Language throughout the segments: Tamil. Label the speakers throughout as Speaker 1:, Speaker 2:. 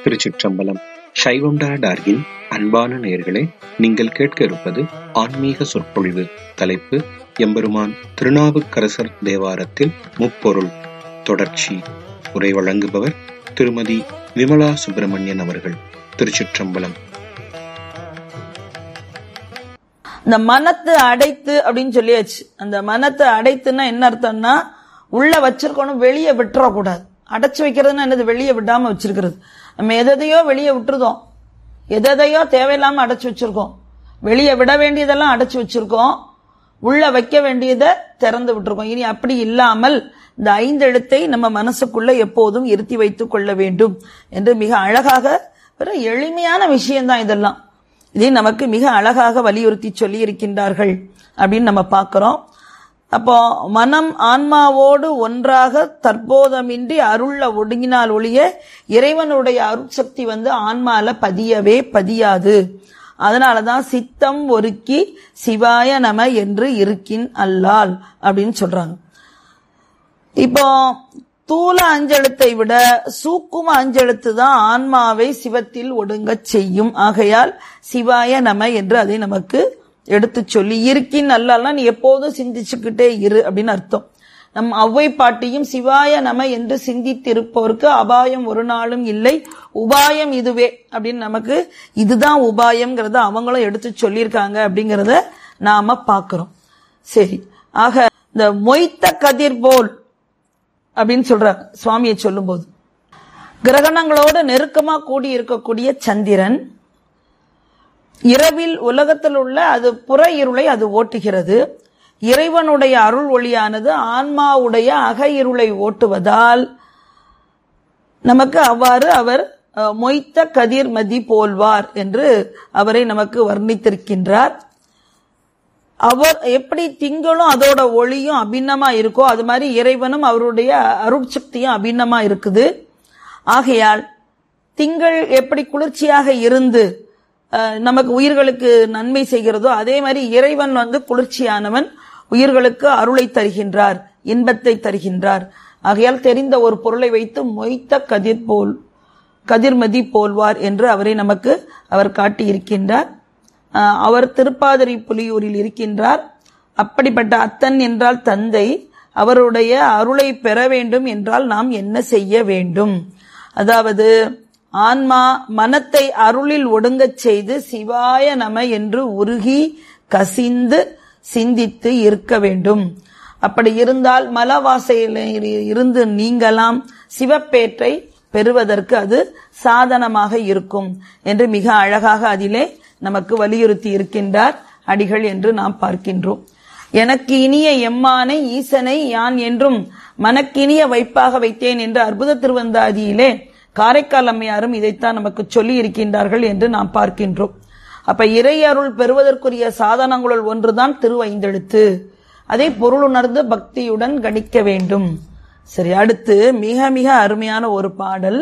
Speaker 1: திருச்சிற்றம்பலம் சைவம்டா டார்கின் அன்பான நேயர்களே நீங்கள் கேட்க இருப்பது ஆன்மீக சொற்பொழிவு தலைப்பு எம்பெருமான் திருநாவுக்கரசர் தேவாரத்தில் முப்பொருள் தொடர்ச்சி உரை வழங்குபவர் திருமதி விமலா சுப்பிரமணியன் அவர்கள் திருச்சிற்றம்பலம்
Speaker 2: இந்த மனத்தை அடைத்து அப்படின்னு சொல்லியாச்சு அந்த மனத்தை அடைத்துன்னா என்ன அர்த்தம்னா உள்ள வச்சிருக்கணும் வெளியே விட்டுறக்கூடாது அடைச்சு வைக்கிறதுன்னா என்னது வெளியே விடாம வச்சிருக்கிறது நம்ம எதையோ வெளியே விட்டுருதோம் எதையோ தேவையில்லாம அடைச்சு வச்சிருக்கோம் வெளியே விட வேண்டியதெல்லாம் அடைச்சு வச்சிருக்கோம் உள்ள வைக்க வேண்டியதை திறந்து விட்டுருக்கோம் இனி அப்படி இல்லாமல் இந்த ஐந்து எழுத்தை நம்ம மனசுக்குள்ள எப்போதும் இருத்தி வைத்துக் கொள்ள வேண்டும் என்று மிக அழகாக ஒரு எளிமையான விஷயம்தான் இதெல்லாம் இதை நமக்கு மிக அழகாக வலியுறுத்தி சொல்லி இருக்கின்றார்கள் அப்படின்னு நம்ம பார்க்கிறோம் அப்போ மனம் ஆன்மாவோடு ஒன்றாக தற்போதமின்றி அருள்ல ஒடுங்கினால் ஒழிய இறைவனுடைய அருட்சக்தி வந்து ஆன்மால பதியவே பதியாது அதனாலதான் சித்தம் ஒருக்கி சிவாய நம என்று இருக்கின் அல்லால் அப்படின்னு சொல்றாங்க இப்போ தூல அஞ்செழுத்தை விட சூக்கும அஞ்செழுத்து தான் ஆன்மாவை சிவத்தில் ஒடுங்கச் செய்யும் ஆகையால் சிவாய நம என்று அதை நமக்கு எடுத்து சொல்லி இருக்கின் அல்லால்னா நீ எப்போதும் சிந்திச்சுக்கிட்டே இரு அப்படின்னு அர்த்தம் நம் அவ்வை பாட்டியும் சிவாய நம என்று சிந்தித்திருப்பவருக்கு அபாயம் ஒரு நாளும் இல்லை உபாயம் இதுவே அப்படின்னு நமக்கு இதுதான் உபாயம்ங்கிறத அவங்களும் எடுத்து சொல்லியிருக்காங்க அப்படிங்கிறத நாம பார்க்கிறோம் சரி ஆக இந்த மொய்த்த கதிர் போல் அப்படின்னு சொல்றாங்க சுவாமியை சொல்லும்போது கிரகணங்களோடு நெருக்கமா கூடி இருக்கக்கூடிய சந்திரன் இரவில் உலகத்தில் உள்ள அது புற இருளை அது ஓட்டுகிறது இறைவனுடைய அருள் ஒளியானது ஆன்மாவுடைய அக இருளை ஓட்டுவதால் நமக்கு அவ்வாறு அவர் மொய்த்த கதிர்மதி போல்வார் என்று அவரை நமக்கு வர்ணித்திருக்கின்றார் அவர் எப்படி திங்களும் அதோட ஒளியும் அபிண்ணமா இருக்கோ அது மாதிரி இறைவனும் அவருடைய அருட்சக்தியும் அபிண்ணமா இருக்குது ஆகையால் திங்கள் எப்படி குளிர்ச்சியாக இருந்து நமக்கு உயிர்களுக்கு நன்மை செய்கிறதோ அதே மாதிரி இறைவன் வந்து குளிர்ச்சியானவன் உயிர்களுக்கு அருளை தருகின்றார் இன்பத்தை தருகின்றார் ஆகையால் தெரிந்த ஒரு பொருளை வைத்து மொய்த்த கதிர் போல் கதிர்மதி போல்வார் என்று அவரை நமக்கு அவர் காட்டியிருக்கின்றார் அவர் திருப்பாதிரி புலியூரில் இருக்கின்றார் அப்படிப்பட்ட அத்தன் என்றால் தந்தை அவருடைய அருளை பெற வேண்டும் என்றால் நாம் என்ன செய்ய வேண்டும் அதாவது ஆன்மா மனத்தை அருளில் ஒடுங்கச் செய்து சிவாய நம என்று உருகி கசிந்து சிந்தித்து இருக்க வேண்டும் அப்படி இருந்தால் மலவாசையில் இருந்து நீங்கலாம் சிவப்பேற்றை பெறுவதற்கு அது சாதனமாக இருக்கும் என்று மிக அழகாக அதிலே நமக்கு வலியுறுத்தி இருக்கின்றார் அடிகள் என்று நாம் பார்க்கின்றோம் எனக்கு இனிய எம்மானை ஈசனை யான் என்றும் மனக்கினிய வைப்பாக வைத்தேன் என்று அற்புத திருவந்தாதியிலே காரைக்கால் அம்மையாரும் இதைத்தான் நமக்கு சொல்லி இருக்கின்றார்கள் என்று நாம் பார்க்கின்றோம் அப்ப இறை அருள் பெறுவதற்குரிய சாதனங்களுள் ஒன்றுதான் திருவைந்தெழுத்து அதை பொருளுணர்ந்து பக்தியுடன் கணிக்க வேண்டும் சரி அடுத்து மிக மிக அருமையான ஒரு பாடல்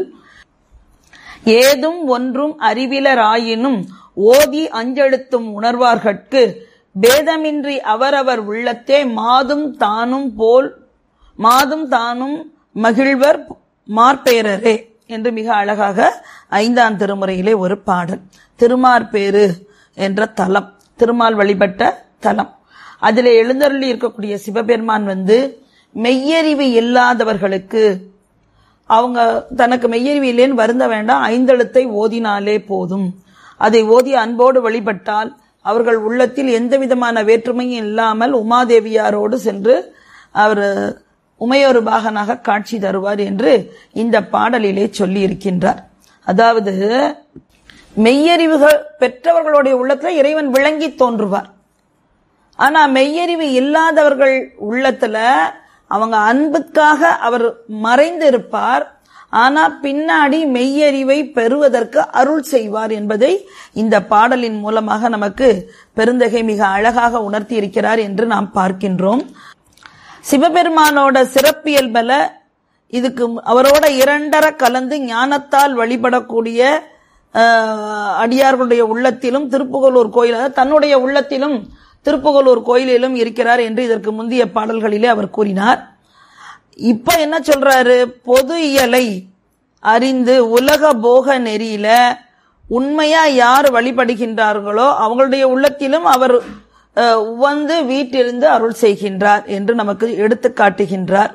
Speaker 2: ஏதும் ஒன்றும் அறிவிலராயினும் ஓதி அஞ்செழுத்தும் உணர்வார்கட்கு பேதமின்றி அவரவர் உள்ளத்தே மாதும் தானும் போல் மாதும் தானும் மகிழ்வர் மார்பேரரே என்று மிக அழகாக ஐந்தாம் திருமுறையிலே ஒரு பாடல் திருமார்பேரு என்ற தலம் திருமால் வழிபட்ட தலம் அதில் எழுந்தருளி இருக்கக்கூடிய சிவபெருமான் வந்து மெய்யறிவு இல்லாதவர்களுக்கு அவங்க தனக்கு மெய்யறிவு இல்லைன்னு வருந்த வேண்டாம் ஐந்தெழுத்தை ஓதினாலே போதும் அதை ஓதி அன்போடு வழிபட்டால் அவர்கள் உள்ளத்தில் எந்த விதமான வேற்றுமையும் இல்லாமல் உமாதேவியாரோடு சென்று அவர் உமையொரு பாகனாக காட்சி தருவார் என்று இந்த பாடலிலே சொல்லி இருக்கின்றார் அதாவது மெய்யறிவுகள் பெற்றவர்களுடைய உள்ளத்துல இறைவன் விளங்கி தோன்றுவார் ஆனா மெய்யறிவு இல்லாதவர்கள் உள்ளத்துல அவங்க அன்புக்காக அவர் மறைந்து இருப்பார் ஆனா பின்னாடி மெய்யறிவை பெறுவதற்கு அருள் செய்வார் என்பதை இந்த பாடலின் மூலமாக நமக்கு பெருந்தகை மிக அழகாக உணர்த்தி இருக்கிறார் என்று நாம் பார்க்கின்றோம் சிவபெருமானோட சிறப்பியல்பல இதுக்கு அவரோட இரண்டர கலந்து ஞானத்தால் வழிபடக்கூடிய அடியார்களுடைய உள்ளத்திலும் திருப்புகலூர் கோயில் தன்னுடைய உள்ளத்திலும் திருப்புகலூர் கோயிலிலும் இருக்கிறார் என்று இதற்கு முந்தைய பாடல்களிலே அவர் கூறினார் இப்ப என்ன சொல்றாரு பொது இயலை அறிந்து உலக போக நெறியில உண்மையா யார் வழிபடுகின்றார்களோ அவங்களுடைய உள்ளத்திலும் அவர் அஹ், உவந்து வீட்டிலிருந்து அருள் செய்கின்றார் என்று நமக்கு எடுத்து காட்டுகின்றார்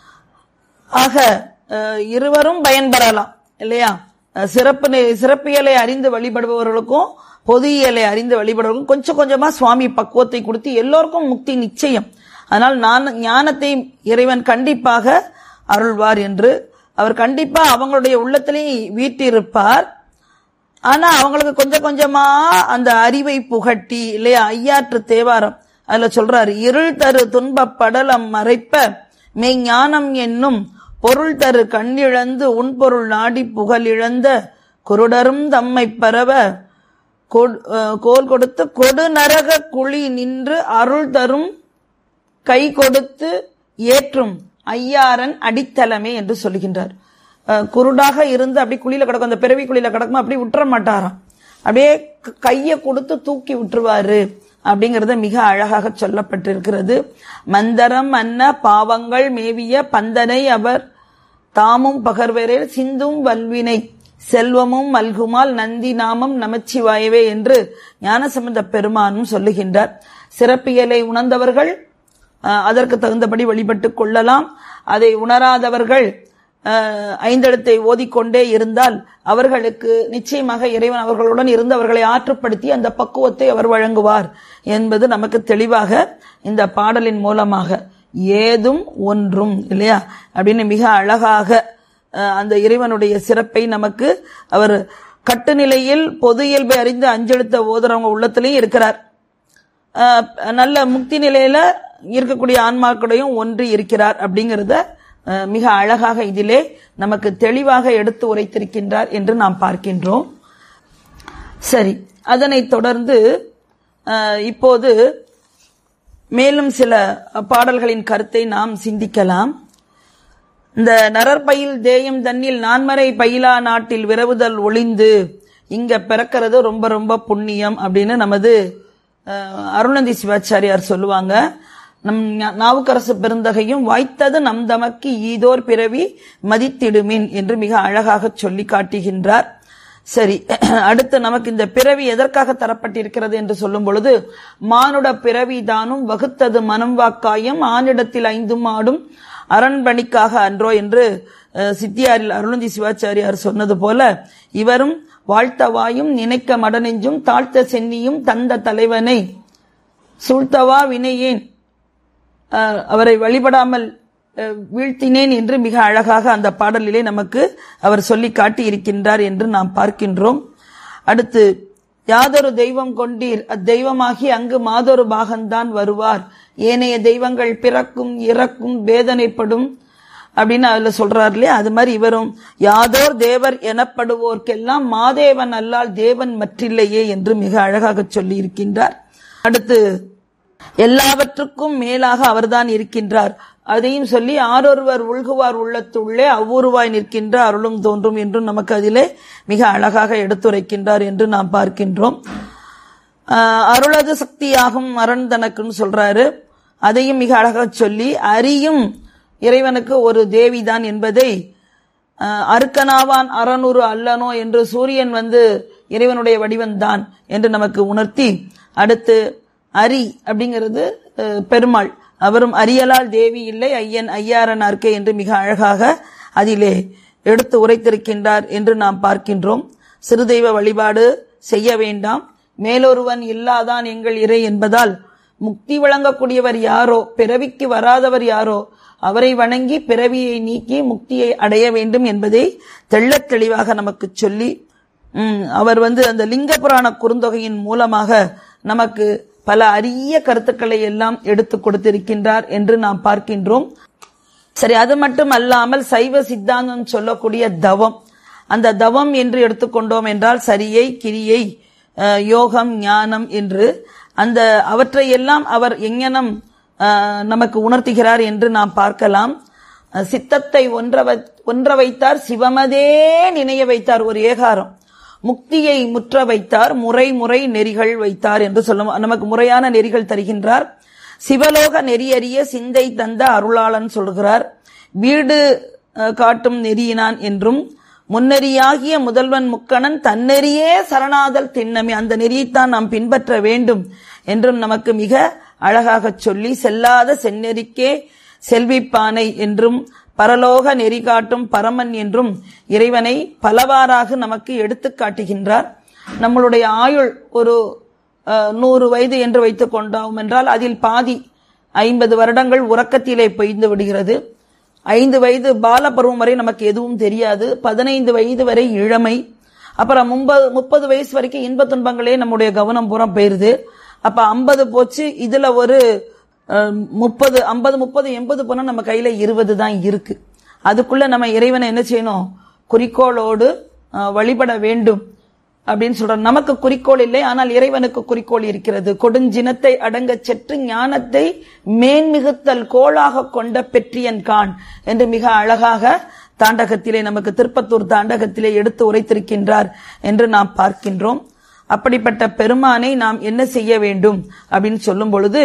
Speaker 2: ஆக அஹ், இருவரும் பயன்பெறலாம் இல்லையா அஹ், சிறப்பு நெ- சிறப்பியலை அறிந்து வழிபடுபவர்களுக்கும் பொது இயலை அறிந்து வழிபடுவர்களுக்கும் கொஞ்சம் கொஞ்சமா சுவாமி பக்குவத்தை கொடுத்து எல்லோருக்கும் முக்தி நிச்சயம் அதனால் நான் ஞானத்தை இறைவன் கண்டிப்பாக அருள்வார் என்று அவர் கண்டிப்பா அவங்களுடைய உள்ளத்திலே வீட்டிருப்பார் ஆனா அவங்களுக்கு கொஞ்சம் கொஞ்சமா அந்த அறிவை புகட்டி இல்லையா ஐயாற்று தேவாரம் அதுல சொல்றாரு இருள் தரு துன்பப் படலம் மறைப்ப மெய்ஞானம் என்னும் பொருள் தரு கண்ணிழந்து உன்பொருள் நாடி புகழிழந்த குருடரும் தம்மை பரவ கொடு- அஹ் கோல் கொடுத்து கொடு நரக குழி நின்று அருள் தரும் கை கொடுத்து ஏற்றும் ஐயாரன் அடித்தலமே என்று சொல்லுகின்றார் அஹ் குருடாக இருந்து அப்படி குழியில கிடக்கும் அந்த பிறவி குழியில கிடக்கும் அப்படி விட்டுற மாட்டாராம் அப்படியே க- கையை கொடுத்து தூக்கி விட்டுருவாரு அப்படிங்கறது மிக அழகாக சொல்லப்பட்டிருக்கிறது மந்தரம் அன்ன பாவங்கள் மேவிய பந்தனை அவர் தாமும் பகர்வரேல் சிந்தும் வல்வினை செல்வமும் மல்குமால் நந்தி நாமம் நமச்சிவாயவே என்று ஞானசம்பந்த பெருமானும் சொல்லுகின்றார் சிறப்பியலை உணர்ந்தவர்கள் அஹ், அதற்கு தகுந்தபடி வழிபட்டுக் கொள்ளலாம் அதை உணராதவர்கள் அஹ், ஐந்தெழுத்தை ஓதிக்கொண்டே இருந்தால் அவர்களுக்கு நிச்சயமாக இறைவன் அவர்களுடன் இருந்து அவர்களை ஆற்றுப்படுத்தி அந்த பக்குவத்தை அவர் வழங்குவார் என்பது நமக்கு தெளிவாக இந்த பாடலின் மூலமாக ஏதும் ஒன்றும் இல்லையா அப்படின்னு மிக அழகாக அஹ், அந்த இறைவனுடைய சிறப்பை நமக்கு அவர் கட்டுநிலையில் பொது இயல்பை அறிந்து அஞ்செழுத்த ஓதுறவங்க உள்ளத்திலையும் இருக்கிறார் அஹ், நல்ல முக்தி நிலையில இருக்கக்கூடிய ஆன்மாக்களையும் ஒன்று இருக்கிறார் அப்படிங்கிறத அஹ், மிக அழகாக இதிலே நமக்கு தெளிவாக எடுத்து உரைத்திருக்கின்றார் என்று நாம் பார்க்கின்றோம் சரி அதனைத் தொடர்ந்து அஹ், இப்போது மேலும் சில பாடல்களின் கருத்தை நாம் சிந்திக்கலாம் இந்த நரற்பயில் தேயம் தன்னில் நான்மறை பயிலா நாட்டில் விரவுதல் ஒளிந்து இங்க பிறக்கிறது ரொம்ப ரொம்ப புண்ணியம் அப்படின்னு நமது அஹ், அருணந்தி சிவாச்சாரியார் சொல்லுவாங்க நம் ஞா- நாவுக்கரசு பெருந்தகையும் வாய்த்தது நம் தமக்கு ஈதோர் பிறவி மதித்திடுமின் என்று மிக அழகாக சொல்லி காட்டுகின்றார் சரி அடுத்து நமக்கு இந்த பிறவி எதற்காக தரப்பட்டிருக்கிறது என்று சொல்லும் பொழுது மானுட பிறவி தானும் வகுத்தது மனம் வாக்காயம் ஆணிடத்தில் ஐந்தும் ஆடும் அரண்பணிக்காக அன்றோ என்று அஹ், சித்தியாரில் அருணந்தி சிவாச்சாரியார் சொன்னது போல இவரும் வாழ்த்தவாயும் நினைக்க மடநெஞ்சும் தாழ்த்த சென்னியும் தந்த தலைவனை சூழ்த்தவா வினையேன் அஹ், அவரை வழிபடாமல் அஹ், வீழ்த்தினேன் என்று மிக அழகாக அந்த பாடலிலே நமக்கு அவர் சொல்லி காட்டி இருக்கின்றார் என்று நாம் பார்க்கின்றோம் அடுத்து யாதொரு தெய்வம் கொண்டீர் அத்தெய்வமாகி அங்கு மாதொரு பாகந்தான் வருவார் ஏனைய தெய்வங்கள் பிறக்கும் இறக்கும் வேதனைப்படும் அப்படின்னு அதுல சொல்றாரு இல்லையா அது மாதிரி இவரும் யாதோர் தேவர் எனப்படுவோர்க்கெல்லாம் மாதேவன் அல்லால் தேவன் மற்றில்லையே என்று மிக அழகாக சொல்லி இருக்கின்றார் அடுத்து எல்லாவற்றுக்கும் மேலாக அவர்தான் இருக்கின்றார் அதையும் சொல்லி ஆரொருவர் உள்குவார் உள்ளத்துள்ளே அவ்வூருவாய் நிற்கின்ற அருளும் தோன்றும் என்றும் நமக்கு அதிலே மிக அழகாக எடுத்துரைக்கின்றார் என்று நாம் பார்க்கின்றோம் ஆஹ் அருளது சக்தியாகும் அரண் தனக்குன்னு சொல்றாரு அதையும் மிக அழகாக சொல்லி அறியும் இறைவனுக்கு ஒரு தேவிதான் என்பதை ஆஹ் அருக்கனாவான் அறநூறு அல்லனோ என்று சூரியன் வந்து இறைவனுடைய வடிவம்தான் என்று நமக்கு உணர்த்தி அடுத்து அரி அப்படிங்கிறது அஹ், பெருமாள் அவரும் அரியலால் தேவி இல்லை ஐயன் ஐயாரனார்க்கே என்று மிக அழகாக அதிலே எடுத்து உரைத்திருக்கின்றார் என்று நாம் பார்க்கின்றோம் சிறுதெய்வ வழிபாடு செய்ய வேண்டாம் மேலொருவன் இல்லாதான் எங்கள் இறை என்பதால் முக்தி வழங்கக்கூடியவர் யாரோ பிறவிக்கு வராதவர் யாரோ அவரை வணங்கி பிறவியை நீக்கி முக்தியை அடைய வேண்டும் என்பதை தெள்ளத் தெளிவாக நமக்கு சொல்லி ம், அவர் வந்து அந்த லிங்க புராண குறுந்தொகையின் மூலமாக நமக்கு பல அரிய கருத்துக்களை எல்லாம் எடுத்து கொடுத்திருக்கின்றார் என்று நாம் பார்க்கின்றோம் சரி அது மட்டும் அல்லாமல் சைவ சித்தாந்தம் சொல்லக்கூடிய தவம் அந்த தவம் என்று எடுத்துக்கொண்டோம் என்றால் சரியை கிரியை அஹ், யோகம் ஞானம் என்று அந்த அவற்றையெல்லாம் அவர் எங்ஙனம் அஹ், நமக்கு உணர்த்துகிறார் என்று நாம் பார்க்கலாம் அஹ், சித்தத்தை ஒன்ற வை- ஒன்ற வைத்தார் சிவமதே நினைய வைத்தார் ஒரு ஏகாரம் முக்தியை முற்ற வைத்தார் முறை முறை நெறிகள் வைத்தார் என்று சொல்லும் நமக்கு முறையான நெறிகள் தருகின்றார் சிவலோக நெறியறிய சிந்தை தந்த அருளாளன் சொல்கிறார் வீடு அஹ், காட்டும் நெறியினான் என்றும் முன்னெறியாகிய முதல்வன் முக்கணன் தன்னெறியே சரணாதல் திண்ணமே அந்த நெறியைத்தான் நாம் பின்பற்ற வேண்டும் என்றும் நமக்கு மிக அழகாக சொல்லி செல்லாத செந்நெறிக்கே செல்விப்பானை என்றும் பரலோக நெறி காட்டும் பரமன் என்றும் இறைவனை பலவாறாக நமக்கு எடுத்துக் காட்டுகின்றார் நம்மளுடைய ஆயுள் ஒரு அஹ், நூறு வயது என்று வைத்துக் கொண்டோம் என்றால் அதில் பாதி ஐம்பது வருடங்கள் உறக்கத்திலே பெய்து விடுகிறது ஐந்து வயது பாலபருவம் வரை நமக்கு எதுவும் தெரியாது பதினைந்து வயது வரை இளமை அப்புறம் முப்பது முப்பது வயசு வரைக்கும் இன்ப துன்பங்களே நம்முடைய கவனம் புறம் போயிருது அப்ப ஐம்பது போச்சு இதுல ஒரு முப்பது ஐம்பது முப்பது எண்பது போனா நம்ம கையில இருபது தான் இருக்கு அதுக்குள்ள நம்ம இறைவனை என்ன செய்யணும் குறிக்கோளோடு அஹ், வழிபட வேண்டும் அப்படின்னு சொல்றோம் நமக்கு குறிக்கோள் இல்லை ஆனால் இறைவனுக்கு குறிக்கோள் இருக்கிறது கொடுஞ்சினத்தை அடங்க செற்று ஞானத்தை மேன்மிகுத்தல் கோளாக கொண்ட பெற்றியன் கான் என்று மிக அழகாக தாண்டகத்திலே நமக்கு திருப்பத்தூர் தாண்டகத்திலே எடுத்து உரைத்திருக்கின்றார் என்று நாம் பார்க்கின்றோம் அப்படிப்பட்ட பெருமானை நாம் என்ன செய்ய வேண்டும் அப்படின்னு சொல்லும் பொழுது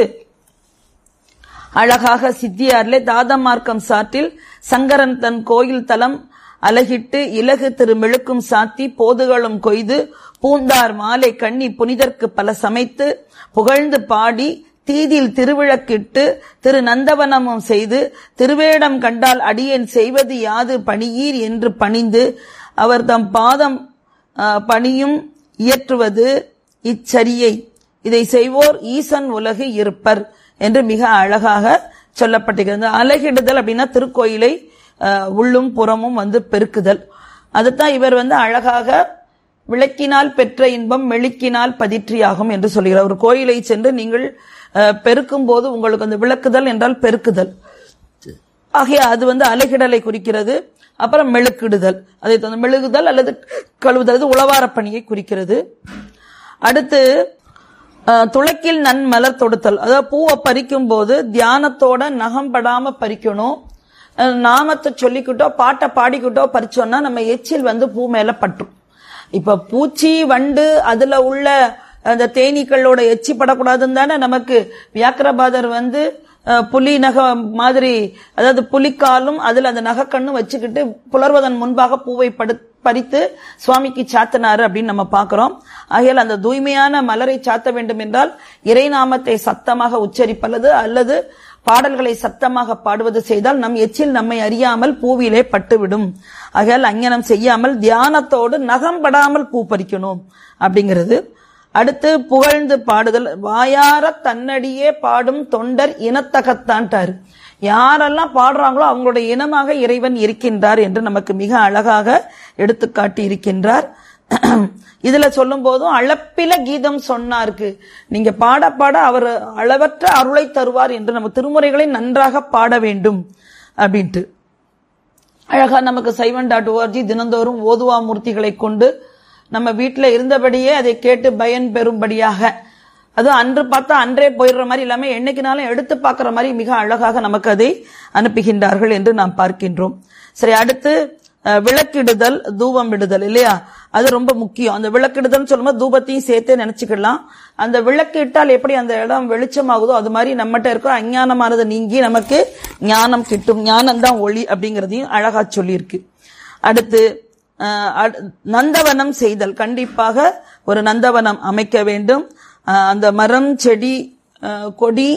Speaker 2: அழகாக சித்தியார்லே தாதமார்க்கம் சாற்றில் சங்கரன் தன் கோயில் தலம் அலகிட்டு இலகு திருமெழுக்கும் சாத்தி போதுகளும் கொய்து பூந்தார் மாலை கண்ணி புனிதர்க்கு பல சமைத்து புகழ்ந்து பாடி தீதில் திருவிளக்கிட்டு திரு நந்தவனமும் செய்து திருவேடம் கண்டால் அடியேன் செய்வது யாது பணியீர் என்று பணிந்து அவர் தம் பாதம் ஆ, பணியும் இயற்றுவது இச்சரியை இதை செய்வோர் ஈசன் உலகு இருப்பர் என்று மிக அழகாக சொல்லப்பட்டிருக்கிறது அழகிடுதல் அப்படின்னா திருக்கோயிலை அஹ், உள்ளும் புறமும் வந்து பெருக்குதல் அதுதான் இவர் வந்து அழகாக விளக்கினால் பெற்ற இன்பம் மெழுக்கினால் பதிற்றியாகும் என்று சொல்கிறார் ஒரு கோயிலை சென்று நீங்கள் அஹ், பெருக்கும் போது உங்களுக்கு அந்த விளக்குதல் என்றால் பெருக்குதல் ஆகிய அது வந்து அலைகிடலை குறிக்கிறது அப்புறம் மெழுக்கிடுதல் அதை தந்து மெழுகுதல் அல்லது கழுவுதல் அது உளவாரப் பணியை குறிக்கிறது அடுத்து அஹ், துளக்கில் நன் மலர் தொடுத்தல் அதாவது பூவை பறிக்கும் போது தியானத்தோட நகம் படாம பறிக்கணும் அஹ், நாமத்தை சொல்லிக்கிட்டோ பாட்டை பாடிக்கிட்டோ பறிச்சோம்னா நம்ம எச்சில் வந்து பூ மேல பற்றும் இப்ப பூச்சி வண்டு அதுல உள்ள அந்த தேனீக்களோட எச்சி படக்கூடாதுன்னு தானே நமக்கு வியாக்கிரபாதர் வந்து அஹ், புலி நக மாதிரி அதாவது புலிக்காலும் அதுல அந்த நகக்கண்ணும் வச்சுக்கிட்டு புலர்வதன் முன்பாக பூவை படு பறித்து சுவாமிக்கு சாத்தினாரு அப்படின்னு நம்ம பார்க்கிறோம் ஆகையால் அந்த தூய்மையான மலரை சாத்த வேண்டும் என்றால் இறைநாமத்தை சத்தமாக உச்சரிப்பல்லது அல்லது பாடல்களை சத்தமாக பாடுவது செய்தால் நம் எச்சில் நம்மை அறியாமல் பூவிலே பட்டுவிடும் ஆகையால் அங்ஙனம் செய்யாமல் தியானத்தோடு நகம் படாமல் பூ பறிக்கணும் அப்படிங்கிறது அடுத்து புகழ்ந்து பாடுதல் வாயார தன்னடியே பாடும் தொண்டர் இனத்தகத்தான்ட்டாரு யாரெல்லாம் பாடுறாங்களோ அவங்களுடைய இனமாக இறைவன் இருக்கின்றார் என்று நமக்கு மிக அழகாக எடுத்துக்காட்டி இருக்கின்றார் இதுல சொல்லும் போதும் அளப்பில கீதம் சொன்னாருக்கு நீங்க பாட பாட அவர் அளவற்ற அருளை தருவார் என்று நம்ம திருமுறைகளை நன்றாக பாட வேண்டும் அப்படின்ட்டு அழகா நமக்கு சைவன் டாட் ஓஆர்ஜி தினந்தோறும் ஓதுவா மூர்த்திகளை கொண்டு நம்ம வீட்டில் இருந்தபடியே அதை கேட்டு பயன் பெறும்படியாக அதுவும் அன்று பார்த்தா அன்றே போயிடுற மாதிரி இல்லாம என்னைக்குனாலும் எடுத்து பார்க்கிற மாதிரி மிக அழகாக நமக்கு அதை அனுப்புகின்றார்கள் என்று நாம் பார்க்கின்றோம் சரி அடுத்து அஹ், விளக்கிடுதல் தூபம் விடுதல் இல்லையா அது ரொம்ப முக்கியம் அந்த விளக்கிடுதல் சொல்லும்போது தூபத்தையும் சேர்த்தே நினைச்சுக்கலாம் அந்த விளக்கு இட்டால் எப்படி அந்த இடம் வெளிச்சமாகுதோ அது மாதிரி நம்மகிட்ட இருக்கிற அஞ்ஞானமானது நீங்கி நமக்கு ஞானம் கிட்டும் ஞானம் தான் ஒளி அப்படிங்கிறதையும் அழகா சொல்லியிருக்கு அடுத்து அஹ், அடு- நந்தவனம் செய்தல் கண்டிப்பாக ஒரு நந்தவனம் அமைக்க வேண்டும் அஹ், அந்த மரம் செடி அஹ், கொடி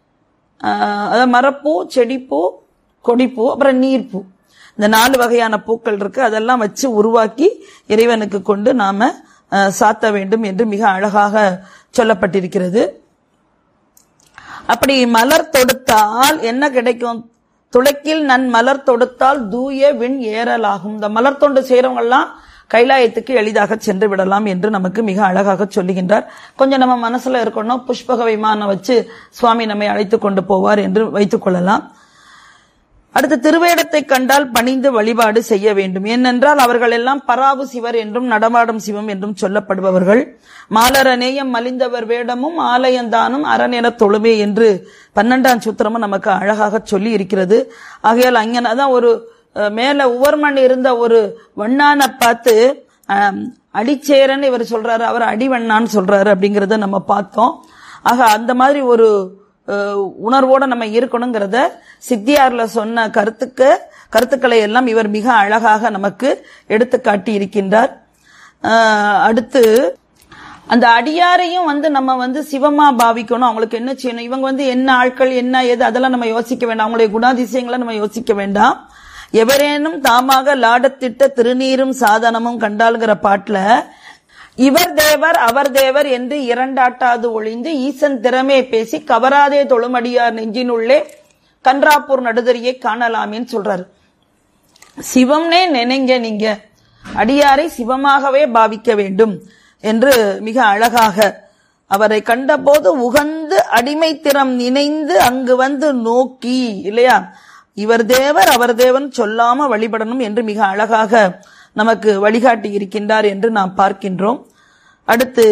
Speaker 2: அஹ், அதாவது மரப்பூ செடிப்பூ கொடிப்பூ அப்புறம் நீர்ப்பூ இந்த நாலு வகையான பூக்கள் இருக்கு அதெல்லாம் வச்சு உருவாக்கி இறைவனுக்கு கொண்டு நாம அஹ், சாத்த வேண்டும் என்று மிக அழகாக சொல்லப்பட்டிருக்கிறது அப்படி மலர் தொடுத்தால் என்ன கிடைக்கும் துளக்கில் நன் மலர் தொடுத்தால் தூய விண் ஏறலாகும் இந்த மலர் தொண்டு செய்யறவங்க எல்லாம் கைலாயத்துக்கு எளிதாக சென்று விடலாம் என்று நமக்கு மிக அழகாக சொல்லுகின்றார் கொஞ்சம் நம்ம மனசுல இருக்கணும் புஷ்பக விமானம் வச்சு சுவாமி நம்மை அழைத்து கொண்டு போவார் என்று வைத்துக் கொள்ளலாம் அடுத்து திருவேடத்தை கண்டால் பணிந்து வழிபாடு செய்ய வேண்டும் ஏனென்றால் அவர்கள் எல்லாம் பராவு சிவர் என்றும் நடமாடும் சிவம் என்றும் சொல்லப்படுபவர்கள் மாலரநேயம் மலிந்தவர் வேடமும் ஆலயந்தானும் அரணென தொழுமே என்று பன்னெண்டாம் சூத்திரமும் நமக்கு அழகாக சொல்லி இருக்கிறது ஆகையால் அங்கே அதான் ஒரு அஹ், மேல உவர்மண் இருந்த ஒரு வண்ணானை பார்த்து அஹ், அடிச்சேரன் இவர் சொல்றாரு அவர் அடிவண்ணான்னு சொல்றாரு அப்படிங்கறத நம்ம பார்த்தோம் ஆக அந்த மாதிரி ஒரு அஹ், உணர்வோட நம்ம இருக்கணுங்கிறத சித்தியார்ல சொன்ன கருத்துக்கு கருத்துக்களை எல்லாம் இவர் மிக அழகாக நமக்கு எடுத்து காட்டி இருக்கின்றார் அஹ், அடுத்து அந்த அடியாரையும் வந்து நம்ம வந்து சிவமா பாவிக்கணும் அவங்களுக்கு என்ன செய்யணும் இவங்க வந்து என்ன ஆட்கள் என்ன ஏது அதெல்லாம் நம்ம யோசிக்க வேண்டாம் அவங்களுடைய குணாதிசயங்களை நம்ம யோசிக்க வேண்டாம் எவரேனும் தாமாக லாடத்திட்ட திருநீரும் சாதனமும் கண்டாளுங்கிற பாட்டுல இவர் தேவர் அவர் தேவர் என்று இரண்டாட்டாது ஒளிந்து ஈசன் திறமே பேசி கவராதே தொழுமடியார் நெஞ்சினுள்ளே கன்றாப்பூர் நடுதறியை காணலாமேன்னு சொல்றாரு சிவம்னே நினைங்க நீங்க அடியாரை சிவமாகவே பாவிக்க வேண்டும் என்று மிக அழகாக அவரை கண்டபோது உகந்து அடிமைத்திறம் நினைந்து அங்கு வந்து நோக்கி இல்லையா இவர் தேவர் அவர் தேவன் சொல்லாம வழிபடணும் என்று மிக அழகாக நமக்கு வழிகாட்டி இருக்கின்றார் என்று நாம் பார்க்கின்றோம் அடுத்து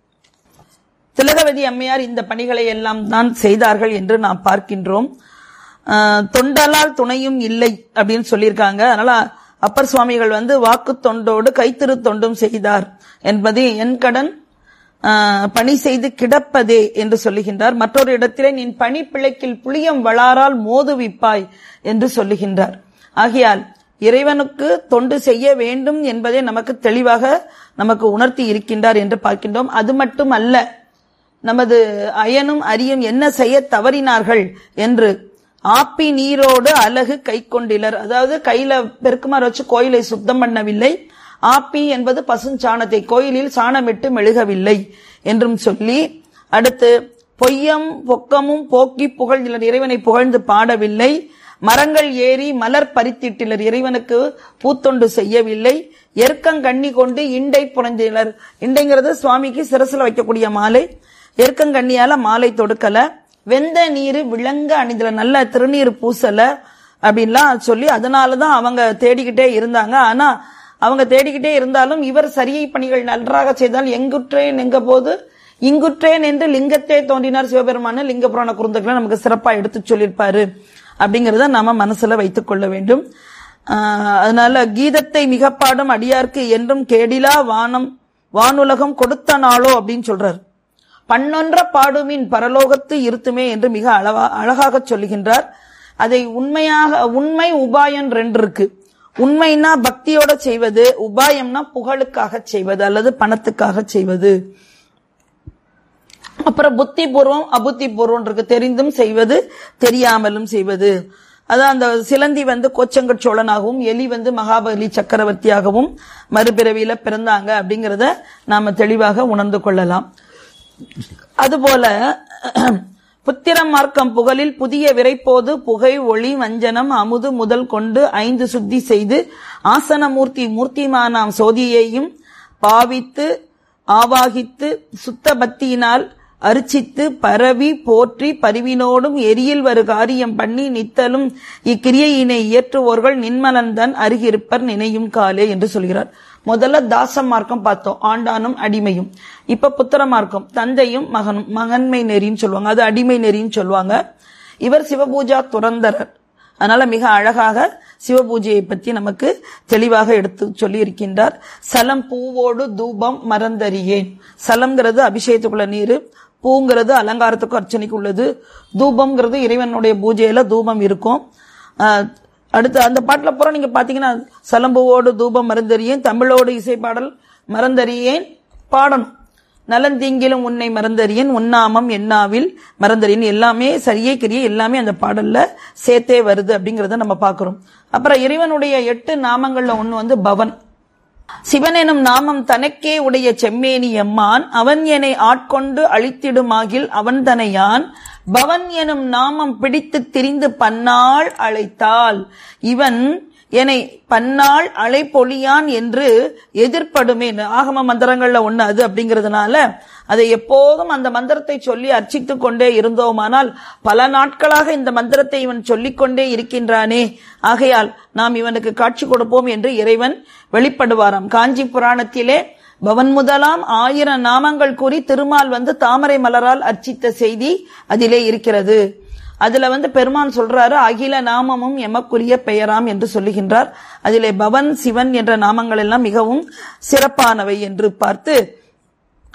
Speaker 2: திலகவதி அம்மையார் இந்த பணிகளை எல்லாம் தான் செய்தார்கள் என்று நாம் பார்க்கின்றோம் ஆஹ், தொண்டலால் துணையும் இல்லை அப்படின்னு சொல்லியிருக்காங்க அதனால அப்பர் சுவாமிகள் வந்து வாக்கு தொண்டோடு கைத்திரு தொண்டும் செய்தார் என்பது என் கடன் ஆஹ், பணி செய்து கிடப்பதே என்று சொல்லுகின்றார் மற்றொரு இடத்திலே நின் பணி பிழைக்கில் புளியம் வளாரால் மோதுவிப்பாய் என்று சொல்லுகின்றார் ஆகையால் இறைவனுக்கு தொண்டு செய்ய வேண்டும் என்பதை நமக்கு தெளிவாக நமக்கு உணர்த்தி இருக்கின்றார் என்று பார்க்கின்றோம் அது மட்டும் அல்ல நமது அயனும் அரியும் என்ன செய்ய தவறினார்கள் என்று ஆப்பி நீரோடு அழகு கை கொண்டிலர் அதாவது கையில பெருக்குமாறு வச்சு கோயிலை சுத்தம் பண்ணவில்லை ஆப்பி என்பது பசுஞ்சாணத்தை கோயிலில் சாணமிட்டு மெழுகவில்லை என்றும் சொல்லி அடுத்து பொய்யம் பொக்கமும் போக்கி புகழ்ந்திலர் இறைவனை புகழ்ந்து பாடவில்லை மரங்கள் ஏறி மலர் பறித்திட்டிலர் இறைவனுக்கு பூத்தொண்டு செய்யவில்லை எருக்கங்கண்ணி கொண்டு இண்டை புனைந்திலர் இண்டைங்கிறது சுவாமிக்கு சிரசுல வைக்கக்கூடிய மாலை எருக்கங்கண்ணியால மாலை தொடுக்கல வெந்த நீர் விளங்க அணிந்தல நல்ல திருநீர் பூசல அப்படின்லாம் சொல்லி அதனாலதான் அவங்க தேடிக்கிட்டே இருந்தாங்க ஆனா அவங்க தேடிக்கிட்டே இருந்தாலும் இவர் சரியை பணிகள் நன்றாக செய்தால் எங்குற்றேன் எங்க போது இங்குற்றேன் என்று லிங்கத்தே தோன்றினார் சிவபெருமான லிங்க புராண குருந்துக்களை நமக்கு சிறப்பா எடுத்து சொல்லியிருப்பாரு அப்படிங்கறத நாம மனசுல வைத்துக் கொள்ள வேண்டும் ஆஹ் அதனால கீதத்தை மிகப்பாடும் அடியார்க்கு என்றும் கேடிலா வானம் வானுலகம் கொடுத்த நாளோ அப்படின்னு சொல்றார் பன்னொன்ற பாடுமின் பரலோகத்து இருத்துமே என்று மிக அழகா அழகாக சொல்லுகின்றார் அதை உண்மையாக உண்மை உபாயம் ரெண்டு இருக்கு உண்மைனா பக்தியோட செய்வது உபாயம்னா புகழுக்காக செய்வது அல்லது பணத்துக்காக செய்வது அப்புறம் புத்தி பூர்வம் அபுத்தி பூர்வம் இருக்கு தெரிந்தும் செய்வது தெரியாமலும் செய்வது அதான் அந்த சிலந்தி வந்து கோச்சங்கட் சோழனாகவும் எலி வந்து மகாபலி சக்கரவர்த்தியாகவும் மறுபிறவியில பிறந்தாங்க அப்படிங்கறத நாம தெளிவாக உணர்ந்து கொள்ளலாம் அதுபோல புத்திரம் மார்க்கம் புகழில் புதிய விரைப்போது புகை ஒளி வஞ்சனம் அமுது முதல் கொண்டு ஐந்து சுத்தி செய்து ஆசனமூர்த்தி மூர்த்திமானாம் சோதியையும் பாவித்து ஆவாகித்து சுத்த பக்தியினால் அர்ச்சித்து பரவி போற்றி பரிவினோடும் எரியில் வரு காரியம் பண்ணி நித்தலும் இக்கிரியையினை இயற்றுவோர்கள் நின்மலன்தன் அருகிருப்பர் நினையும் காலே என்று சொல்கிறார் முதல்ல தாச மார்க்கம் பார்த்தோம் ஆண்டானும் அடிமையும் இப்ப புத்திர மார்க்கம் தந்தையும் மகனும் மகன்மை நெறின்னு சொல்லுவாங்க அது அடிமை நெறின்னு சொல்லுவாங்க இவர் சிவபூஜா துறந்தரர் அதனால மிக அழகாக சிவபூஜையை பற்றி நமக்கு தெளிவாக எடுத்து சொல்லி இருக்கின்றார் சலம் பூவோடு தூபம் மறந்தறியேன் சலம்ங்கிறது அபிஷேகத்துக்குள்ள நீர் பூங்கிறது அலங்காரத்துக்கு அர்ச்சனைக்கு உள்ளது தூபம்ங்கிறது இறைவனுடைய பூஜையில தூபம் இருக்கும் ஆஹ், அடுத்து அந்த பாட்டுல பூரா நீங்க பாத்தீங்கன்னா சலம்புவோடு தூபம் மறந்தறியேன் தமிழோடு இசை பாடல் மறந்தறியேன் பாடணும் நலந்தீங்கிலும் உன்னை மறந்தறியேன் உன்னாமம் எண்ணாவில் மறந்தறியேன் எல்லாமே சரியே கிரியே எல்லாமே அந்த பாடல்ல சேர்த்தே வருது அப்படிங்கறத நம்ம பார்க்கிறோம் அப்புறம் இறைவனுடைய எட்டு நாமங்கள்ல ஒண்ணு வந்து பவன் சிவன் எனும் நாமம் தனக்கே உடைய செம்மேனி எம்மான் அவன் என்னை ஆட்கொண்டு அழித்திடுமாகில் அவன் தனையான் பவன் எனும் நாமம் பிடித்து திரிந்து பன்னாள் அழைத்தால் இவன் என்னை பன்னாள் அழைப்பொழியான் என்று எதிர்ப்படுமே ஆகம மந்திரங்கள்ல ஒண்ணு அது அப்படிங்கறதுனால அதை எப்போதும் அந்த மந்திரத்தை சொல்லி அர்ச்சித்துக் கொண்டே இருந்தோமானால் பல நாட்களாக இந்த மந்திரத்தை இவன் சொல்லிக் கொண்டே இருக்கின்றானே ஆகையால் நாம் இவனுக்கு காட்சி கொடுப்போம் என்று இறைவன் வெளிப்படுவாராம் காஞ்சி புராணத்திலே பவன் முதலாம் ஆயிரம் நாமங்கள் கூறி திருமால் வந்து தாமரை மலரால் அர்ச்சித்த செய்தி அதிலே இருக்கிறது அதுல வந்து பெருமான் சொல்றாரு அகில நாமமும் எமக்குரிய பெயராம் என்று சொல்லுகின்றார் அதிலே பவன் சிவன் என்ற நாமங்கள் எல்லாம் மிகவும் சிறப்பானவை என்று பார்த்து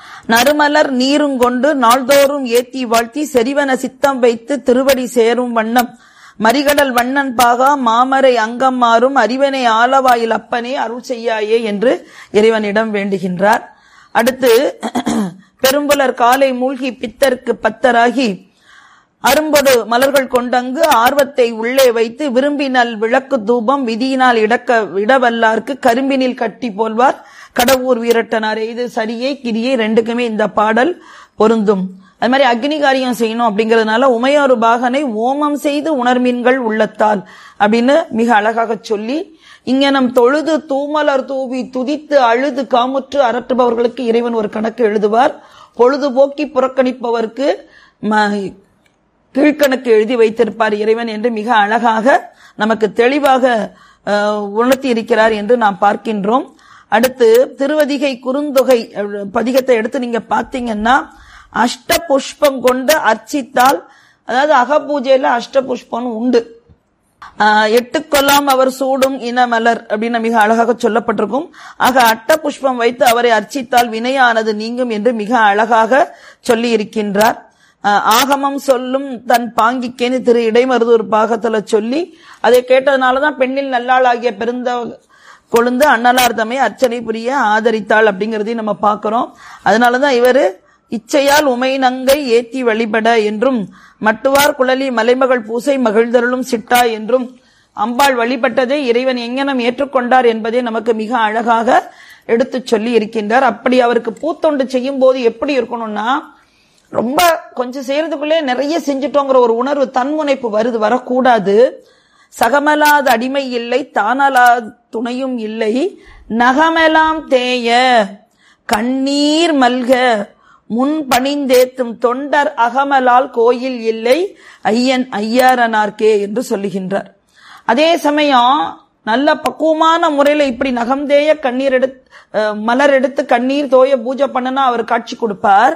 Speaker 2: நறுமலர் நீரும் கொண்டு நாள்தோறும் ஏத்தி வாழ்த்தி செறிவன சித்தம் வைத்து திருவடி சேரும் வண்ணம் மரிகடல் வண்ணன் பாகா மாமரை அங்கம் மாறும் அறிவனை ஆலவாயில் அப்பனே அருள் செய்யாயே என்று இறைவனிடம் வேண்டுகின்றார் அடுத்து பெரும்புலர் காலை மூழ்கி பித்தருக்கு பத்தராகி அரும்பொடு மலர்கள் கொண்டங்கு ஆர்வத்தை உள்ளே வைத்து விரும்பினல் விளக்கு தூபம் விதியினால் இடக்க இடவல்லார்க்கு கரும்பினில் கட்டி போல்வார் கடவுர் வீரட்டனாரே இது சரியே கிரியே ரெண்டுக்குமே இந்த பாடல் பொருந்தும் அது மாதிரி அக்னி காரியம் செய்யணும் அப்படிங்கறதுனால உமையாறு பாகனை ஓமம் செய்து உணர்மீன்கள் உள்ளத்தால் அப்படின்னு மிக அழகாக சொல்லி இங்க நம் தொழுது தூமலர் தூவி துதித்து அழுது காமுற்று அரற்றுபவர்களுக்கு இறைவன் ஒரு கணக்கு எழுதுவார் பொழுதுபோக்கி புறக்கணிப்பவருக்கு ம- கீழ்கணக்கு எழுதி வைத்திருப்பார் இறைவன் என்று மிக அழகாக நமக்கு தெளிவாக அஹ், உணர்த்தி இருக்கிறார் என்று நாம் பார்க்கின்றோம் அடுத்து திருவதிகை குறுந்தொகை அஹ், பதிகத்தை எடுத்து நீங்க பாத்தீங்கன்னா அஷ்ட புஷ்பம் கொண்டு அர்ச்சித்தால் அதாவது அகபூஜையில அஷ்ட புஷ்பம் உண்டு ஆஹ் எட்டுக்கொல்லாம் அவர் சூடும் இனமலர் அப்படின்னு மிக அழகாக சொல்லப்பட்டிருக்கும் ஆக அட்ட புஷ்பம் வைத்து அவரை அர்ச்சித்தால் வினையானது நீங்கும் என்று மிக அழகாக சொல்லி இருக்கின்றார் ஆஹ் ஆகமம் சொல்லும் தன் பாங்கிக்கேன்னு திரு இடைமருதூர் பாகத்துல சொல்லி அதை கேட்டதுனாலதான் பெண்ணில் நல்லாளாகிய பெருந்த கொழுந்து அண்ணலார் தம்மை அர்ச்சனை புரிய ஆதரித்தாள் அப்படிங்கறதையும் நம்ம பார்க்கிறோம் அதனாலதான் இவரு இச்சையால் உமை நங்கை ஏத்தி வழிபட என்றும் மட்டுவார் குழலி மலைமகள் பூசை மகிழ்தருளும் சிட்டா என்றும் அம்பாள் வழிபட்டதை இறைவன் எங்கனம் ஏற்றுக்கொண்டார் என்பதை நமக்கு மிக அழகாக எடுத்து சொல்லி இருக்கின்றார் அப்படி அவருக்கு பூத்தொண்டு செய்யும் போது எப்படி இருக்கணும்னா ரொம்ப கொஞ்சம் செய்யறதுக்குள்ளே நிறைய செஞ்சுட்டோங்கிற ஒரு உணர்வு தன்முனைப்பு வருது வரக்கூடாது சகமலாத அடிமை இல்லை தானலாத துணையும் இல்லை நகமெலாம் தேய கண்ணீர் மல்க முன் பணிந்தேத்தும் தொண்டர் அகமலால் கோயில் இல்லை ஐயன் ஐயாரனார்க்கே என்று சொல்லுகின்றார் அதே சமயம் நல்ல பக்குவமான முறையில இப்படி நகம்தேய கண்ணீர் எடுத்து அஹ், மலர் எடுத்து கண்ணீர் தோய பூஜை பண்ணனா அவர் காட்சி கொடுப்பார்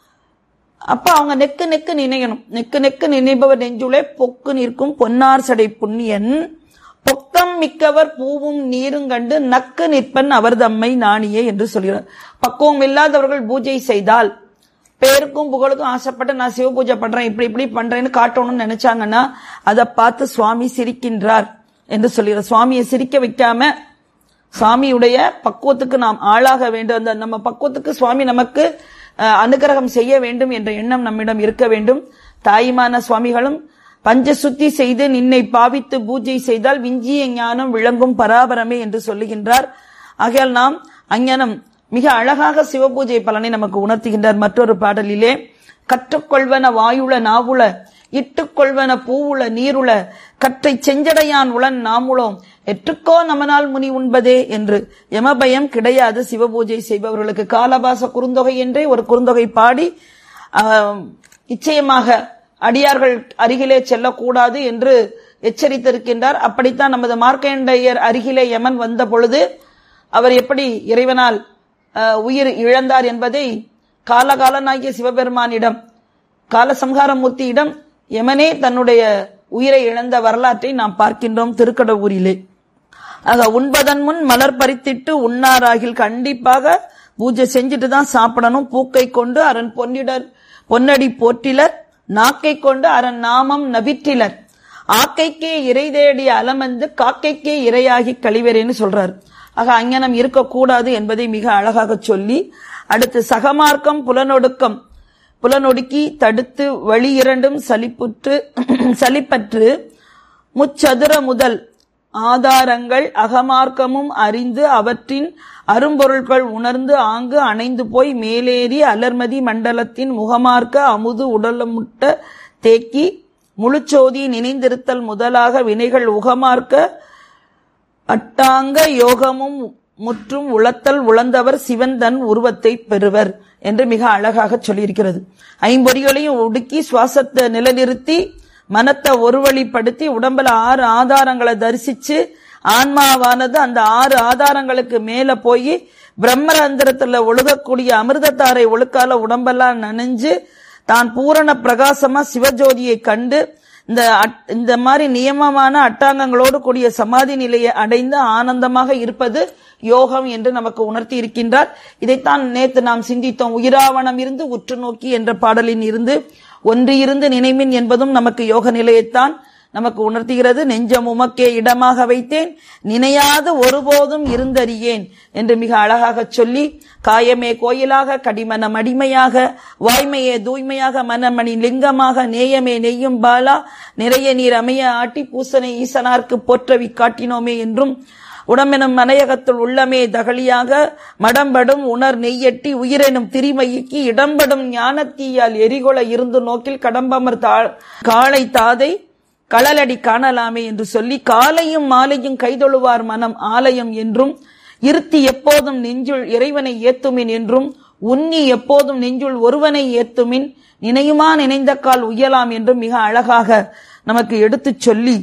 Speaker 2: அப்ப அவங்க நெக்கு நெக்கு நினைக்கணும் நெக்கு நெக்கு நினைப்பவர் நெஞ்சுளே பொக்கு நிற்கும் பொன்னார் சடை புண்ணியன் பொக்கம் மிக்கவர் பூவும் நீரும் கண்டு நக்கு நிற்பன் அவர் தம்மை நாணியே என்று சொல்கிறார் பக்குவம் இல்லாதவர்கள் பூஜை செய்தால் பேருக்கும் புகழுக்கும் ஆசைப்பட்டு நான் சிவ பூஜை பண்றேன் இப்படி இப்படி பண்றேன்னு காட்டணும்னு நினைச்சாங்கன்னா அதை பார்த்து சுவாமி சிரிக்கின்றார் என்று சொல்கிறார் சுவாமியை சிரிக்க வைக்காம சுவாமியுடைய பக்குவத்துக்கு நாம் ஆளாக வேண்டும் அந்த நம்ம பக்குவத்துக்கு சுவாமி நமக்கு அஹ், அனுகிரகம் செய்ய வேண்டும் என்ற எண்ணம் நம்மிடம் இருக்க வேண்டும் தாய்மான சுவாமிகளும் பஞ்சசுத்தி செய்து நின்னை பாவித்து பூஜை செய்தால் விஞ்சிய ஞானம் விளங்கும் பராபரமே என்று சொல்லுகின்றார் ஆகையால் நாம் அஞ்ஞானம் மிக அழகாக சிவபூஜை பலனை நமக்கு உணர்த்துகின்றார் மற்றொரு பாடலிலே கற்றுக்கொள்வன வாயுள நாவுள இட்டுக்கொள்வன பூவுள நீருள கற்றை செஞ்சடையான் உளன் நாமுளோம் எற்றுக்கோ நமனால் முனி உண்பதே என்று யமபயம் கிடையாது சிவபூஜை செய்பவர்களுக்கு காலபாச குறுந்தொகை என்றே ஒரு குறுந்தொகை பாடி ஆஹ், நிச்சயமாக அடியார்கள் அருகிலே செல்லக்கூடாது என்று எச்சரித்திருக்கின்றார் அப்படித்தான் நமது மார்க்கண்டேயர் அருகிலே யமன் வந்த பொழுது அவர் எப்படி இறைவனால் அஹ், உயிர் இழந்தார் என்பதை காலகாலனாகிய சிவபெருமானிடம் காலசம்ஹாரமூர்த்தியிடம் யமனே தன்னுடைய உயிரை இழந்த வரலாற்றை நாம் பார்க்கின்றோம் திருக்கடவூரிலே ஆக உண்பதன் முன் மலர் பறித்திட்டு உண்ணாராகில் கண்டிப்பாக பூஜை செஞ்சுட்டு தான் சாப்பிடணும் பூக்கை கொண்டு அரண் பொன்னிடர் பொன்னடி போற்றிலர் நாக்கை கொண்டு அரண் நாமம் நபிற்றிலர் ஆக்கைக்கே இறை தேடிய அலமந்து காக்கைக்கே இரையாகி கழிவரேன்னு சொல்றார் ஆக அஞ்ஞானம் இருக்கக்கூடாது என்பதை மிக அழகாக சொல்லி அடுத்து சகமார்க்கம் புலனொடுக்கம் புலனொடுக்கி தடுத்து வழி இரண்டும் சலிப்புற்று சலிப்பற்று முச்சதுர முதல் ஆதாரங்கள் அகமார்க்கமும் அறிந்து அவற்றின் அரும்பொருள்கள் உணர்ந்து ஆங்கு அணைந்து போய் மேலேறி அலர்மதி மண்டலத்தின் முகமார்க்க அமுது உடலமுட்ட தேக்கி முழுச்சோதி நினைந்திருத்தல் முதலாக வினைகள் உகமார்க்க அட்டாங்க யோகமும் முற்றும் உளத்தல் உழந்தவர் சிவன் தன் உருவத்தை பெறுவர் என்று மிக அழகாக சொல்லியிருக்கிறது ஐம்பொறிகளையும் ஒடுக்கி சுவாசத்தை நிலைநிறுத்தி மனத்தை ஒருவழிப்படுத்தி உடம்புல ஆறு ஆதாரங்களை தரிசிச்சு ஆன்மாவானது அந்த ஆறு ஆதாரங்களுக்கு மேல போய் பிரம்மரந்திரத்துல ஒழுகக்கூடிய அமிர்தத்தாரை ஒழுக்கால உடம்பெல்லாம் நனைஞ்சு தான் பூரண பிரகாசமா சிவஜோதியை கண்டு இந்த அட்- இந்த மாதிரி நியமமான அட்டாங்கங்களோடு கூடிய சமாதி நிலையை அடைந்து ஆனந்தமாக இருப்பது யோகம் என்று நமக்கு உணர்த்தி இருக்கின்றார் இதைத்தான் நேத்து நாம் சிந்தித்தோம் உயிராவணம் இருந்து உற்று நோக்கி என்ற பாடலின் இருந்து ஒன்று இருந்து நினைமின் என்பதும் நமக்கு யோக நிலையைத்தான் நமக்கு உணர்த்துகிறது நெஞ்சம் உமக்கே இடமாக வைத்தேன் நினையாது ஒருபோதும் இருந்தறியேன் என்று மிக அழகாக சொல்லி காயமே கோயிலாக கடிமனம் அடிமையாக வாய்மையே தூய்மையாக மனமணி லிங்கமாக நேயமே நெய்யும் பாலா நிறைய நீர் அமைய ஆட்டி பூசனை ஈசனார்க்கு போற்றவி காட்டினோமே என்றும் உடம்பெனும் மனையகத்துள் உள்ளமே தகலியாக மடம்படும் உணர் நெய்யட்டி உயிரெனும் திரிமையிக்கு இடம்படும் ஞானத்தீயால் எரிகொள இருந்து நோக்கில் கடம்பமர் தா- காளை தாதை களலடி காணலாமே என்று சொல்லி காலையும் மாலையும் கைதொழுவார் மனம் ஆலயம் என்றும் இருத்தி எப்போதும் நெஞ்சுள் இறைவனை ஏத்துமின் என்றும் உன்னி எப்போதும் நெஞ்சுள் ஒருவனை ஏத்துமின் நினையுமா நினைந்த கால் உயலாம் என்றும் மிக அழகாக நமக்கு எடுத்துச் சொல்லி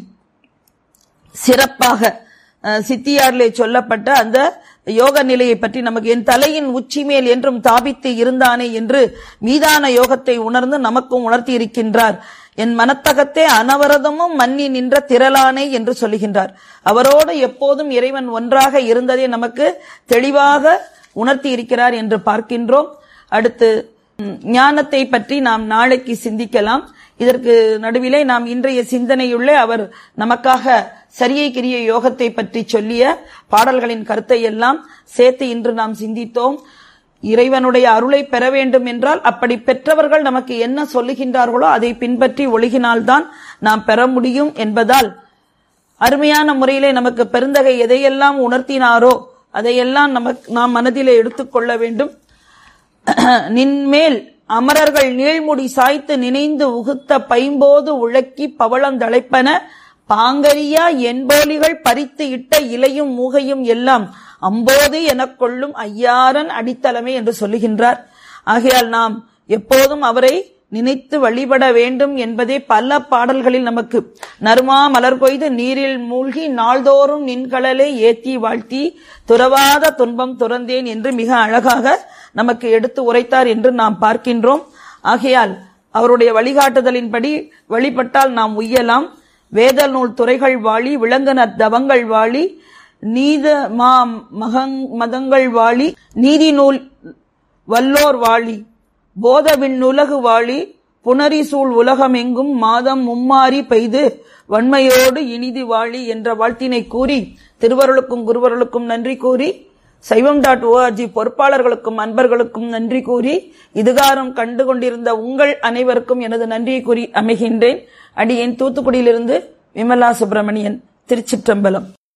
Speaker 2: சிறப்பாக அஹ், சித்தியாரிலே சொல்லப்பட்ட அந்த யோக நிலையை பற்றி நமக்கு என் தலையின் உச்சி மேல் என்றும் தாபித்து இருந்தானே என்று மீதான யோகத்தை உணர்ந்து நமக்கும் உணர்த்தி இருக்கின்றார் என் மனத்தகத்தே அனவரதமும் மன்னி நின்ற திரளானே என்று சொல்லுகின்றார் அவரோடு எப்போதும் இறைவன் ஒன்றாக இருந்ததை நமக்கு தெளிவாக உணர்த்தி இருக்கிறார் என்று பார்க்கின்றோம் அடுத்து ம், ஞானத்தை பற்றி நாம் நாளைக்கு சிந்திக்கலாம் இதற்கு நடுவிலே நாம் இன்றைய சிந்தனையுள்ளே அவர் நமக்காக சரியை கிரிய யோகத்தை பற்றி சொல்லிய பாடல்களின் கருத்தை எல்லாம் சேர்த்து இன்று நாம் சிந்தித்தோம் இறைவனுடைய அருளை பெற வேண்டும் என்றால் அப்படி பெற்றவர்கள் நமக்கு என்ன சொல்லுகின்றார்களோ அதை பின்பற்றி ஒழுகினால்தான் நாம் பெற முடியும் என்பதால் அருமையான முறையிலே நமக்கு பெருந்தகை எதையெல்லாம் உணர்த்தினாரோ அதையெல்லாம் நமக்கு நாம் மனதிலே எடுத்துக்கொள்ள வேண்டும் நின்மேல் அமரர்கள் நீழ்முடி சாய்த்து நினைந்து உகுத்த பைம்போது உழக்கி பவளந்தழைப்பன பாங்கரியா என்போலிகள் பறித்து இட்ட இலையும் மூகையும் எல்லாம் அம்போது எனக் கொள்ளும் ஐயாரன் அடித்தளமே என்று சொல்லுகின்றார் ஆகையால் நாம் எப்போதும் அவரை நினைத்து வழிபட வேண்டும் என்பதே பல பாடல்களில் நமக்கு நறுமா மலர் கொய்து நீரில் மூழ்கி நாள்தோறும் நின்கடலே ஏத்தி வாழ்த்தி துறவாத துன்பம் துறந்தேன் என்று மிக அழகாக நமக்கு எடுத்து உரைத்தார் என்று நாம் பார்க்கின்றோம் ஆகையால் அவருடைய வழிகாட்டுதலின்படி வழிபட்டால் நாம் உய்யலாம் வேத நூல் துறைகள் வாழி விலங்கன தவங்கள் வாழி நீத மா மகங் மதங்கள் வாழி நீதி நூல் வல்லோர் வாழி போதவின் உலகு வாழி புனரி சூழ் உலகமெங்கும் மாதம் மும்மாறி பெய்து வன்மையோடு இனிது வாழி என்ற வாழ்த்தினை கூறி திருவருளுக்கும் குருவருளுக்கும் நன்றி கூறி சைவம் டாட் ஓஆர்ஜி பொறுப்பாளர்களுக்கும் அன்பர்களுக்கும் நன்றி கூறி இதுகாரம் கண்டு கொண்டிருந்த உங்கள் அனைவருக்கும் எனது நன்றியை கூறி அமைகின்றேன் அடியேன் தூத்துக்குடியிலிருந்து விமலா சுப்பிரமணியன் திருச்சிற்றம்பலம்